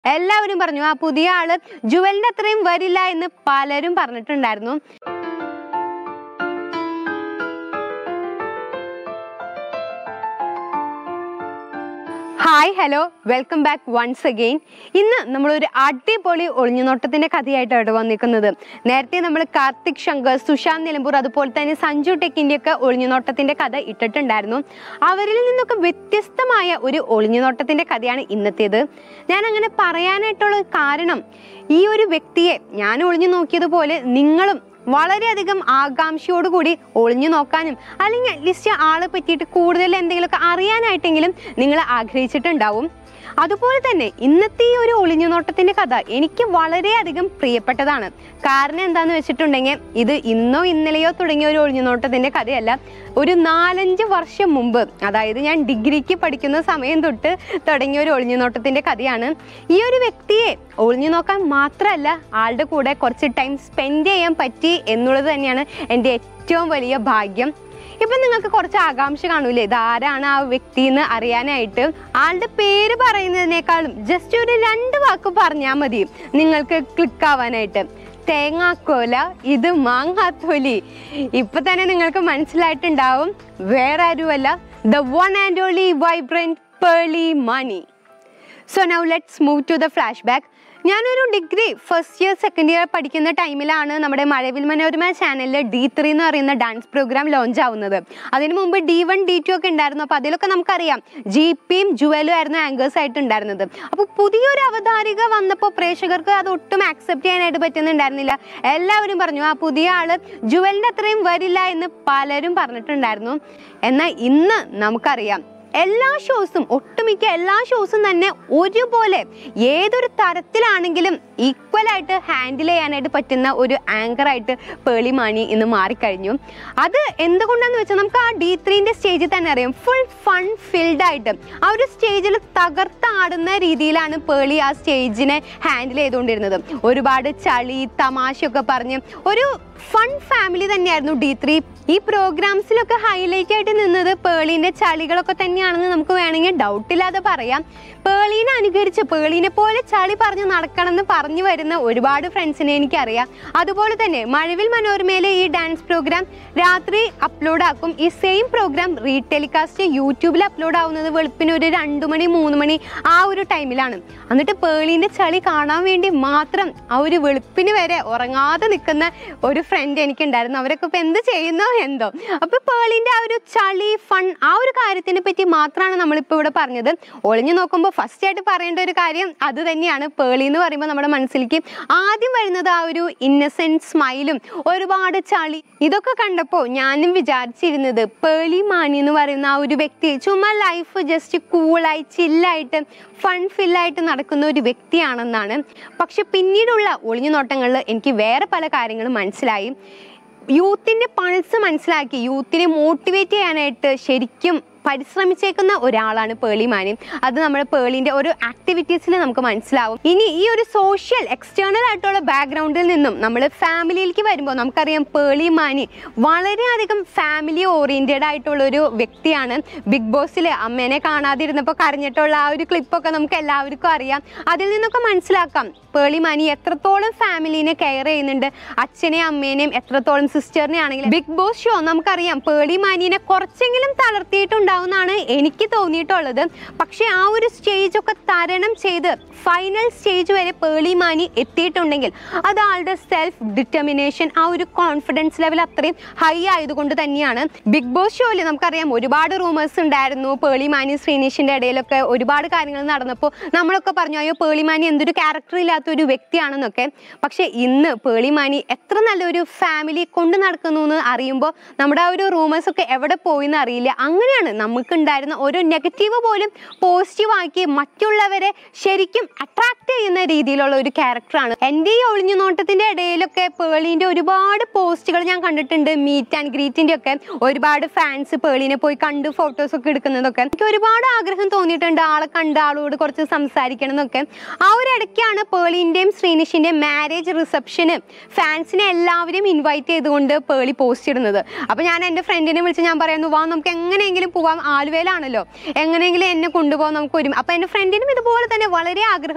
എല്ലാവരും പറഞ്ഞു ആ പുതിയ ആള് ജുവലിന്റെ അത്രയും വരില്ല എന്ന് പലരും പറഞ്ഞിട്ടുണ്ടായിരുന്നു hi hello welcome back once again ഇന്ന് നമ്മളൊരു അടിപൊളി ഒളിഞ്ഞുനോട്ടത്തിന്റെ കഥയായിട്ടാണ് ഇവിടെ വന്നിരിക്കുന്നത് നേരത്തെ നമ്മൾ കാർത്തിക് ശങ്കർ സുശാന്ത് നിലമ്പൂർ അതുപോലെ തന്നെ സഞ്ജു ടെക്കിന്റെ ഒക്കെ ഒളിഞ്ഞുനോട്ടത്തിന്റെ കഥ ഇട്ടിട്ടുണ്ടായിരുന്നു അവരിൽ നിന്നൊക്കെ വ്യത്യസ്തമായ ഒരു ഒളിഞ്ഞുനോട്ടത്തിന്റെ കഥയാണ് ഇന്നത്തേത് ഞാൻ അങ്ങനെ പറയാനായിട്ടുള്ള കാരണം ഈ ഒരു വ്യക്തിയെ ഞാൻ ഒളിഞ്ഞു നോക്കിയതുപോലെ നിങ്ങളും വളരെയധികം ആകാംക്ഷയോടുകൂടി ഒളിഞ്ഞു നോക്കാനും അല്ലെങ്കിൽ അറ്റ്ലീസ്റ്റ് ആളെ പറ്റിയിട്ട് കൂടുതൽ എന്തെങ്കിലുമൊക്കെ അറിയാനായിട്ടെങ്കിലും നിങ്ങൾ ആഗ്രഹിച്ചിട്ടുണ്ടാവും അതുപോലെ തന്നെ ഇന്നത്തെ ഈ ഒരു ഒളിഞ്ഞുനോട്ടത്തിന്റെ കഥ എനിക്ക് വളരെയധികം പ്രിയപ്പെട്ടതാണ് കാരണം എന്താന്ന് വെച്ചിട്ടുണ്ടെങ്കിൽ ഇത് ഇന്നോ ഇന്നലെയോ തുടങ്ങിയ ഒരു ഒളിഞ്ഞുനോട്ടത്തിന്റെ കഥയല്ല ഒരു നാലഞ്ച് വർഷം മുമ്പ് അതായത് ഞാൻ ഡിഗ്രിക്ക് പഠിക്കുന്ന സമയം തൊട്ട് തുടങ്ങിയ ഒരു ഒളിഞ്ഞുനോട്ടത്തിന്റെ കഥയാണ് ഈ ഒരു വ്യക്തിയെ ഒളിഞ്ഞു നോക്കാൻ മാത്രമല്ല ആളുടെ കൂടെ കുറച്ച് ടൈം സ്പെൻഡ് ചെയ്യാൻ പറ്റി എന്നുള്ളത് തന്നെയാണ് എൻ്റെ ഏറ്റവും വലിയ ഭാഗ്യം ഇപ്പൊ നിങ്ങൾക്ക് കുറച്ച് ആകാംക്ഷ കാണൂലേ ഇത് ആരാണ് ആ വ്യക്തി എന്ന് അറിയാനായിട്ട് ആളുടെ പേര് പറയുന്നതിനേക്കാളും ജസ്റ്റ് ഒരു രണ്ട് വാക്ക് പറഞ്ഞാൽ മതി നിങ്ങൾക്ക് ക്ലിക്ക് ആവാനായിട്ട് തേങ്ങാക്കോല ഇത് മാങ്ങാത്തോലി ഇപ്പൊ തന്നെ നിങ്ങൾക്ക് മനസ്സിലായിട്ടുണ്ടാവും വേറെ ആരുമല്ല the one and only vibrant Pearle Maaney so now let's move to the flashback ഞാനൊരു degree first year second year പഠിക്കുന്ന ടൈമിലാണ് നമ്മുടെ മഴവിൽ മനോരമ ചാനലിൽ ഡി ത്രീ എന്ന് പറയുന്ന ഡാൻസ് പ്രോഗ്രാം ലോഞ്ച് ആവുന്നത് അതിന് മുമ്പ് ഡി വൺ ഡി ടു ഒക്കെ ഉണ്ടായിരുന്നു അപ്പോൾ അതിലൊക്കെ നമുക്കറിയാം ജി പിയും ജുവലും ആയിരുന്നു ആങ്കേഴ്സ് ആയിട്ട് ഉണ്ടായിരുന്നത് അപ്പോൾ പുതിയൊരു അവതാരിക വന്നപ്പോൾ പ്രേക്ഷകർക്ക് അത് ഒട്ടും ആക്സെപ്റ്റ് ചെയ്യാനായിട്ട് പറ്റുന്നുണ്ടായിരുന്നില്ല എല്ലാവരും പറഞ്ഞു ആ പുതിയ ആള് ജുവലിൻ്റെ അത്രയും വരില്ല എന്ന് പലരും പറഞ്ഞിട്ടുണ്ടായിരുന്നു എന്നാൽ ഇന്ന് നമുക്കറിയാം എല്ലാ ഷോസും ഒട്ടുമിക്ക എല്ലാ ഷോസും തന്നെ ഒരുപോലെ ഏതൊരു തരത്തിലാണെങ്കിലും ഈക്വൽ ആയിട്ട് ഹാൻഡിൽ ചെയ്യാനായിട്ട് പറ്റുന്ന ഒരു ആങ്കറായിട്ട് പേളിമാണി ഇന്ന് മാറിക്കഴിഞ്ഞു അത് എന്തുകൊണ്ടാന്ന് വെച്ചാൽ നമുക്ക് ആ ഡി ത്രീൻ്റെ സ്റ്റേജിൽ തന്നെ അറിയാം ഫുൾ ഫൺ ഫിൽഡ് ആയിട്ട് ആ ഒരു സ്റ്റേജിൽ തകർത്താടുന്ന രീതിയിലാണ് പേളി ആ സ്റ്റേജിനെ ഹാൻഡിൽ ചെയ്തുകൊണ്ടിരുന്നത് ഒരുപാട് ചളി തമാശയൊക്കെ പറഞ്ഞ് ഒരു ഫൺ ഫാമിലി തന്നെയായിരുന്നു ഡി ത്രീ ഈ പ്രോഗ്രാംസിലൊക്കെ ഹൈലൈറ്റ് ആയിട്ട് നിന്നത് പേളിന്റെ ചളികളൊക്കെ തന്നെയാണെന്ന് നമുക്ക് വേണമെങ്കിൽ ഡൗട്ടില്ലാതെ പറയാം പേളീനെ അനുകരിച്ച് പേളീനെ പോലെ ചളി പറഞ്ഞ് നടക്കണം എന്ന് പറഞ്ഞു വരുന്ന ഒരുപാട് ഫ്രണ്ട്സിനെ എനിക്കറിയാം അതുപോലെ തന്നെ മഴവിൽ മനോരമയിലെ ഈ ഡാൻസ് പ്രോഗ്രാം രാത്രി അപ്ലോഡ് ആക്കും ഈ സെയിം പ്രോഗ്രാം റീടെലികാസ്റ്റ് യൂട്യൂബിൽ അപ്ലോഡ് ആവുന്നത് വെളുപ്പിന് ഒരു രണ്ടു മണി മൂന്ന് മണി ആ ഒരു ടൈമിലാണ് എന്നിട്ട് പേളീൻ്റെ ചളി കാണാൻ വേണ്ടി മാത്രം ആ ഒരു വെളുപ്പിന് വരെ ഉറങ്ങാതെ നിൽക്കുന്ന ഒരു ഫ്രണ്ട് എനിക്കുണ്ടായിരുന്നു അവരൊക്കെ ഇപ്പം എന്ത് ചെയ്യുന്നോ എന്തോ അപ്പോൾ പേളിൻ്റെ ആ ഒരു ചളി ഫൺ ആ ഒരു കാര്യത്തിനെ പറ്റി മാത്രമാണ് നമ്മളിപ്പോൾ ഇവിടെ പറഞ്ഞത് ഒളിഞ്ഞു നോക്കുമ്പോൾ ഫസ്റ്റ് ആയിട്ട് പറയേണ്ട ഒരു കാര്യം അത് തന്നെയാണ് പേളി എന്ന് പറയുമ്പോൾ നമ്മുടെ മനസ്സിലേക്ക് ആദ്യം വരുന്നത് ആ ഒരു ഇന്നസെൻറ്റ് സ്മൈലും ഒരുപാട് ചളി ഇതൊക്കെ കണ്ടപ്പോൾ ഞാനും വിചാരിച്ചിരുന്നത് പേളി മാണി എന്ന് പറയുന്ന ആ ഒരു വ്യക്തി ചുമ്മാ ലൈഫ് ജസ്റ്റ് കൂളായി ചില്ലായിട്ട് ഫൺ ഫില്ലായിട്ട് നടക്കുന്ന ഒരു വ്യക്തിയാണെന്നാണ് പക്ഷെ പിന്നീടുള്ള ഒളിഞ്ഞു നോട്ടങ്ങളിൽ എനിക്ക് വേറെ പല കാര്യങ്ങളും മനസ്സിലായി യൂത്തിൻ്റെ പൾസ് മനസ്സിലാക്കി യൂത്തിനെ മോട്ടിവേറ്റ് ചെയ്യാനായിട്ട് ശരിക്കും പരിശ്രമിച്ചേക്കുന്ന ഒരാളാണ് പേളി മാനി അത് നമ്മുടെ പേളിൻ്റെ ഓരോ ആക്ടിവിറ്റീസിൽ നമുക്ക് മനസ്സിലാവും ഇനി ഈ ഒരു സോഷ്യൽ എക്സ്റ്റേണൽ ആയിട്ടുള്ള ബാക്ക്ഗ്രൗണ്ടിൽ നിന്നും നമ്മൾ ഫാമിലിയിലേക്ക് വരുമ്പോൾ നമുക്കറിയാം പേളി മാനി വളരെയധികം ഫാമിലി ഓറിയൻറ്റഡ് ആയിട്ടുള്ള ഒരു വ്യക്തിയാണ് ബിഗ് ബോസിൽ അമ്മേനെ കാണാതിരുന്നപ്പോൾ കരഞ്ഞിട്ടുള്ള ആ ഒരു ക്ലിപ്പൊക്കെ നമുക്ക് എല്ലാവർക്കും അറിയാം അതിൽ നിന്നൊക്കെ മനസ്സിലാക്കാം പേളി മാനി എത്രത്തോളം ഫാമിലീനെ കെയർ ചെയ്യുന്നുണ്ട് അച്ഛനെയും അമ്മേനെയും എത്രത്തോളം സിസ്റ്ററിനെ ആണെങ്കിലും ബിഗ് ബോസ് ഷോ നമുക്കറിയാം പേളി മാനിനെ കുറച്ചെങ്കിലും തളർത്തിയിട്ടുണ്ടാവുമെന്നാണ് എനിക്ക് തോന്നിയിട്ടുള്ളത് പക്ഷേ ആ ഒരു സ്റ്റേജ് ഒക്കെ തരണം ചെയ്ത് ഫൈനൽ സ്റ്റേജ് വരെ പേളി മാനി എത്തിയിട്ടുണ്ടെങ്കിൽ അത് ആളുടെ സെൽഫ് ഡിറ്റർമിനേഷൻ ആ ഒരു കോൺഫിഡൻസ് ലെവൽ അത്രയും ഹൈ ആയതുകൊണ്ട് തന്നെയാണ് ബിഗ് ബോസ് ഷോയിൽ നമുക്കറിയാം ഒരുപാട് റൂമേഴ്സ് ഉണ്ടായിരുന്നു പേളി മാനി ശ്രീനീഷിന്റെ ഇടയിലൊക്കെ ഒരുപാട് കാര്യങ്ങൾ നടന്നപ്പോൾ നമ്മളൊക്കെ പറഞ്ഞു അയ്യോ പേളി മാനി എന്തൊരു ക്യാരക്ടർ ഇല്ലാത്ത ഒരു വ്യക്തിയാണെന്നൊക്കെ പക്ഷേ ഇന്ന് പേളി മാനി എത്ര നല്ലൊരു ഫാമിലി കൊണ്ട് നടക്കുന്നു എന്ന് അറിയുമ്പോൾ നമ്മുടെ ആ ഒരു റൂമേഴ്സ് ഒക്കെ എവിടെ പോയി എന്ന് അറിയില്ല അങ്ങനെയാണ് നമുക്കുണ്ടായിരുന്ന ഓരോ നെഗറ്റീവ് പോലും പോസിറ്റീവ് ആക്കി മറ്റുള്ളവരെ ശരിക്കും അട്രാക്ട് ചെയ്യുന്ന രീതിയിലുള്ള ഒരു ക്യാരക്ടറാണ് എൻ്റെ ഈ ഒളിഞ്ഞു നോട്ടത്തിൻ്റെ ഇടയിലൊക്കെ പേളിൻ്റെ ഒരുപാട് പോസ്റ്റുകൾ ഞാൻ കണ്ടിട്ടുണ്ട് മീറ്റ് ആൻഡ് ഗ്രീറ്റിൻ്റെ ഒക്കെ ഒരുപാട് ഫാൻസ് പേളിനെ പോയി കണ്ട് ഫോട്ടോസ് ഒക്കെ എടുക്കുന്നതൊക്കെ എനിക്ക് ഒരുപാട് ആഗ്രഹം തോന്നിയിട്ടുണ്ട് ആളെ കണ്ട് ആളോട് കുറച്ച് സംസാരിക്കണം എന്നൊക്കെ ആ ഒരു ഇടയ്ക്കാണ് പേളിൻ്റെയും ശ്രീനിഷിൻ്റെയും മാരേജ് റിസപ്ഷന് ഫാൻസിനെ എല്ലാവരെയും ഇൻവൈറ്റ് ചെയ്തുകൊണ്ട് പേളി പോസ്റ്റ് ഇടുന്നത് അപ്പോൾ ഞാൻ എൻ്റെ ഫ്രണ്ടിനെ വിളിച്ച് ഞാൻ പറയുന്നു വാ നമുക്ക് എങ്ങനെയെങ്കിലും പോവാം ആലുവയിലാണല്ലോ എങ്ങനെയെങ്കിലും എന്നെ കൊണ്ടുപോകാൻ നമുക്ക് ഒരു അപ്പോൾ എൻ്റെ ഫ്രണ്ടിനും ഇതുപോലെ തന്നെ വളരെ ആഗ്രഹം ഉണ്ടായിരുന്നു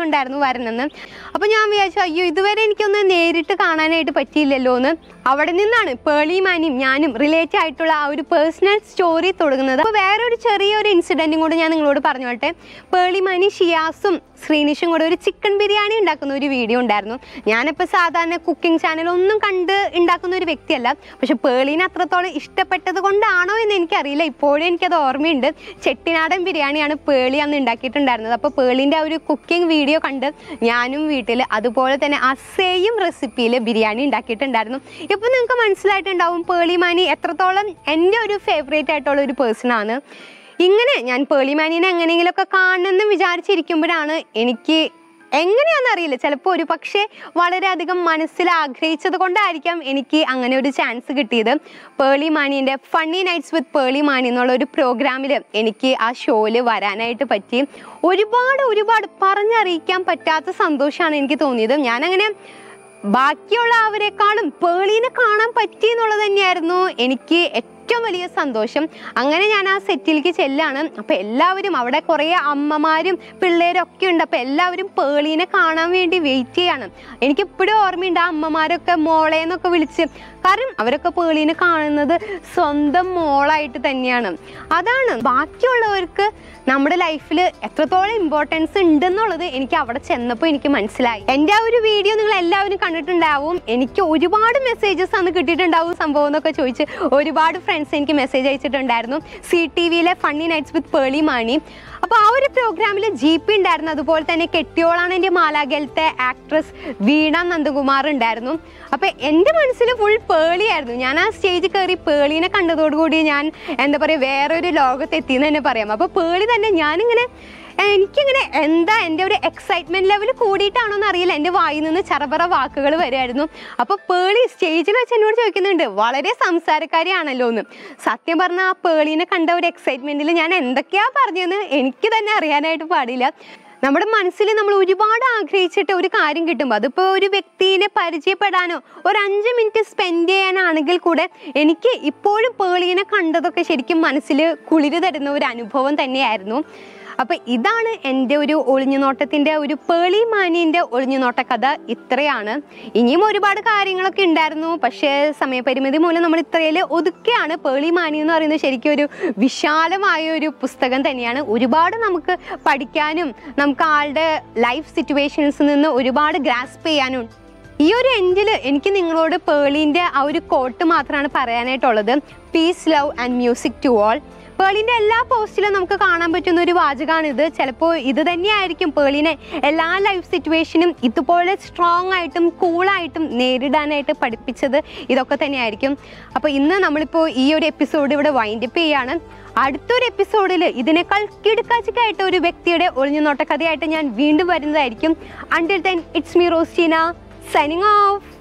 വരണമെന്ന് അപ്പോൾ ഞാൻ വിചാരിച്ചു അയ്യോ ഇതുവരെ എനിക്കൊന്ന് നേരിട്ട് കാണാനായിട്ട് പറ്റിയില്ലല്ലോ എന്ന് അവിടെ നിന്നാണ് പേളി മാനിയും ഞാനും റിലേറ്റ് ആയിട്ടുള്ള ആ ഒരു പേഴ്സണൽ സ്റ്റോറി തുടങ്ങുന്നത് അപ്പോൾ വേറൊരു ചെറിയൊരു ഇൻസിഡൻറ്റും കൂടി ഞാൻ നിങ്ങളോട് പറഞ്ഞോട്ടെ പേളി മാനി ഷിയാസും ശ്രീനിഷും കൂടെ ഒരു ചിക്കൻ ബിരിയാണി ഉണ്ടാക്കുന്ന ഒരു വീഡിയോ ഉണ്ടായിരുന്നു ഞാനിപ്പോൾ സാധാരണ കുക്കിംഗ് ചാനൽ ഒന്നും കണ്ട് ഉണ്ടാക്കുന്ന ഒരു വ്യക്തിയല്ല പക്ഷെ പേളീനെ അത്രത്തോളം ഇഷ്ടപ്പെട്ടത് കൊണ്ടാണോ എന്ന് എനിക്കറിയില്ല ഇപ്പോഴും എനിക്കത് ഓർമ്മയുണ്ട് ചെട്ടിനാടൻ ബിരിയാണിയാണ് പേളി അന്ന് ഉണ്ടാക്കിയിട്ടുണ്ടായിരുന്നത് അപ്പോൾ പേളിൻ്റെ ആ ഒരു കുക്കിംഗ് വീഡിയോ കണ്ട് ഞാനും വീട്ടിൽ അതുപോലെ തന്നെ ആ സെയിം റെസിപ്പിയിൽ ബിരിയാണി ഉണ്ടാക്കിയിട്ടുണ്ടായിരുന്നു ഇപ്പോൾ നിങ്ങൾക്ക് മനസ്സിലായിട്ടുണ്ടാവും പേളിമാനി എത്രത്തോളം എൻ്റെ ഒരു ഫേവറേറ്റ് ആയിട്ടുള്ള ഒരു പേഴ്സൺ ആണ് ഇങ്ങനെ ഞാൻ പേളിമാനിനെ എങ്ങനെയെങ്കിലുമൊക്കെ കാണണമെന്ന് വിചാരിച്ചിരിക്കുമ്പോഴാണ് എനിക്ക് എങ്ങനെയാണെന്ന് അറിയില്ല ചിലപ്പോൾ ഒരു പക്ഷേ വളരെയധികം മനസ്സിൽ ആഗ്രഹിച്ചത് കൊണ്ടായിരിക്കാം എനിക്ക് അങ്ങനെ ഒരു ചാൻസ് കിട്ടിയത് പേളി മാനീൻ്റെ funny nights with Pearle Maaney എന്നുള്ള ഒരു പ്രോഗ്രാമിൽ എനിക്ക് ആ ഷോയിൽ വരാനായിട്ട് പറ്റി ഒരുപാട് ഒരുപാട് പറഞ്ഞറിയിക്കാൻ പറ്റാത്ത സന്തോഷമാണ് എനിക്ക് തോന്നിയത് ഞാനങ്ങനെ ബാക്കിയുള്ള അവരെക്കാളും പേളീനെ കാണാൻ പറ്റി എന്നുള്ളത് തന്നെയായിരുന്നു എനിക്ക് ഏറ്റവും വലിയ സന്തോഷം അങ്ങനെ ഞാൻ ആ സെറ്റിലേക്ക് ചെല്ലാണ് അപ്പോൾ എല്ലാവരും അവിടെ കുറേ അമ്മമാരും പിള്ളേരും ഒക്കെ ഉണ്ട് അപ്പോൾ എല്ലാവരും പേളീനെ കാണാൻ വേണ്ടി വെയിറ്റ് ചെയ്യാണ് എനിക്ക് ഇപ്പോഴും ഓർമ്മയുണ്ട് ആ അമ്മമാരൊക്കെ മോളെ എന്നൊക്കെ വിളിച്ച് കാരണം അവരൊക്കെ പേളീനെ കാണുന്നത് സ്വന്തം മോളായിട്ട് തന്നെയാണ് അതാണ് ബാക്കിയുള്ളവർക്ക് നമ്മുടെ ലൈഫിൽ എത്രത്തോളം ഇമ്പോർട്ടൻസ് ഉണ്ടെന്നുള്ളത് എനിക്ക് അവിടെ ചെന്നപ്പോൾ എനിക്ക് മനസ്സിലായി എൻ്റെ ആ ഒരു വീഡിയോ നിങ്ങൾ എല്ലാവരും കണ്ടിട്ടുണ്ടാവും എനിക്ക് ഒരുപാട് മെസ്സേജസ് അന്ന് കിട്ടിയിട്ടുണ്ടാവും സംഭവം എന്നൊക്കെ ചോദിച്ച് ഒരുപാട് ഫ്രണ്ട്സ് എനിക്ക് മെസ്സേജ് അയച്ചിട്ടുണ്ടായിരുന്നു സി ടി വിയിലെ funny nights with Pearle Maaney അപ്പോൾ ആ ഒരു പ്രോഗ്രാമിൽ ജി പി ഉണ്ടായിരുന്നു അതുപോലെ തന്നെ കെട്ടിയോളാണ് എൻ്റെ മാലാഖലത്തെ ആക്ട്രസ് വീണ നന്ദകുമാർ ഉണ്ടായിരുന്നു അപ്പോൾ എൻ്റെ മനസ്സിൽ ഫുൾ പേളിയായിരുന്നു ഞാൻ ആ സ്റ്റേജിൽ കയറി പേളീനെ കണ്ടതോടുകൂടി ഞാൻ എന്താ പറയുക വേറൊരു ലോകത്തെത്തിയെന്ന് തന്നെ പറയാം അപ്പോൾ പേളി തന്നെ ഞാനിങ്ങനെ എനിക്കിങ്ങനെ എന്താ എൻ്റെ ഒരു എക്സൈറ്റ്മെന്റ് ലെവൽ കൂടിയിട്ടാണോ എന്ന് അറിയില്ല എൻ്റെ വായിൽ നിന്ന് ചറപറ വാക്കുകൾ വരുമായിരുന്നു അപ്പോൾ പേളി സ്റ്റേജിൽ വെച്ച് എന്നോട് ചോദിക്കുന്നുണ്ട് വളരെ സംസാരക്കാരിയാണല്ലോ എന്ന് സത്യം പറഞ്ഞാൽ ആ പേളീനെ കണ്ട ഒരു എക്സൈറ്റ്മെന്റിൽ ഞാൻ എന്തൊക്കെയാ പറഞ്ഞതെന്ന് എനിക്ക് തന്നെ അറിയാനായിട്ട് പാടില്ല നമ്മുടെ മനസ്സിൽ നമ്മൾ ഒരുപാട് ആഗ്രഹിച്ചിട്ട് ഒരു കാര്യം കിട്ടുമ്പോൾ അതിപ്പോൾ ഒരു വ്യക്തിനെ പരിചയപ്പെടാനോ ഒരു അഞ്ച് മിനിറ്റ് സ്പെൻഡ് ചെയ്യാനാണെങ്കിൽ കൂടെ എനിക്ക് ഇപ്പോഴും പേളീനെ കണ്ടതൊക്കെ ശരിക്കും മനസ്സിൽ കുളിര് തരുന്ന ഒരു അനുഭവം തന്നെയായിരുന്നു അപ്പം ഇതാണ് എൻ്റെ ഒരു ഒളിഞ്ഞുനോട്ടത്തിൻ്റെ ഒരു പേളി മാനീൻ്റെ ഒളിഞ്ഞുനോട്ട കഥ ഇത്രയാണ് ഇനിയും ഒരുപാട് കാര്യങ്ങളൊക്കെ ഉണ്ടായിരുന്നു പക്ഷേ സമയപരിമിതി മൂലം നമ്മൾ ഇത്രയിൽ ഒതുക്കെയാണ് പേളി മാനി എന്ന് പറയുന്നത് ശരിക്കും ഒരു വിശാലമായ ഒരു പുസ്തകം തന്നെയാണ് ഒരുപാട് നമുക്ക് പഠിക്കാനും നമുക്ക് ആളുടെ ലൈഫ് സിറ്റുവേഷൻസിൽ നിന്ന് ഒരുപാട് ഗ്രാസ്പ് ചെയ്യാനും ഈ ഒരു എൻഡിൽ എനിക്ക് നിങ്ങളോട് പേളിൻ്റെ ആ ഒരു കോട്ട് മാത്രമാണ് പറയാനായിട്ടുള്ളത് peace love and music to all പേളിൻ്റെ എല്ലാ പോസ്റ്റിലും നമുക്ക് കാണാൻ പറ്റുന്ന ഒരു വാചകമാണിത് ചിലപ്പോൾ ഇത് തന്നെയായിരിക്കും പേളിനെ എല്ലാ ലൈഫ് സിറ്റുവേഷനും ഇതുപോലെ സ്ട്രോങ് ആയിട്ടും കൂളായിട്ടും നേരിടാനായിട്ട് പഠിപ്പിച്ചത് ഇതൊക്കെ തന്നെയായിരിക്കും അപ്പോൾ ഇന്ന് നമ്മളിപ്പോൾ ഈ ഒരു എപ്പിസോഡ് ഇവിടെ വൈൻഡപ്പ് ചെയ്യാണ് അടുത്തൊരു എപ്പിസോഡിൽ ഇതിനേക്കാൾ കിടുക്കാച്ചിക്കായിട്ട് ഒരു വ്യക്തിയുടെ ഒളിഞ്ഞുനോട്ട കഥയായിട്ട് ഞാൻ വീണ്ടും വരുന്നതായിരിക്കും until then it's me Rosteena signing of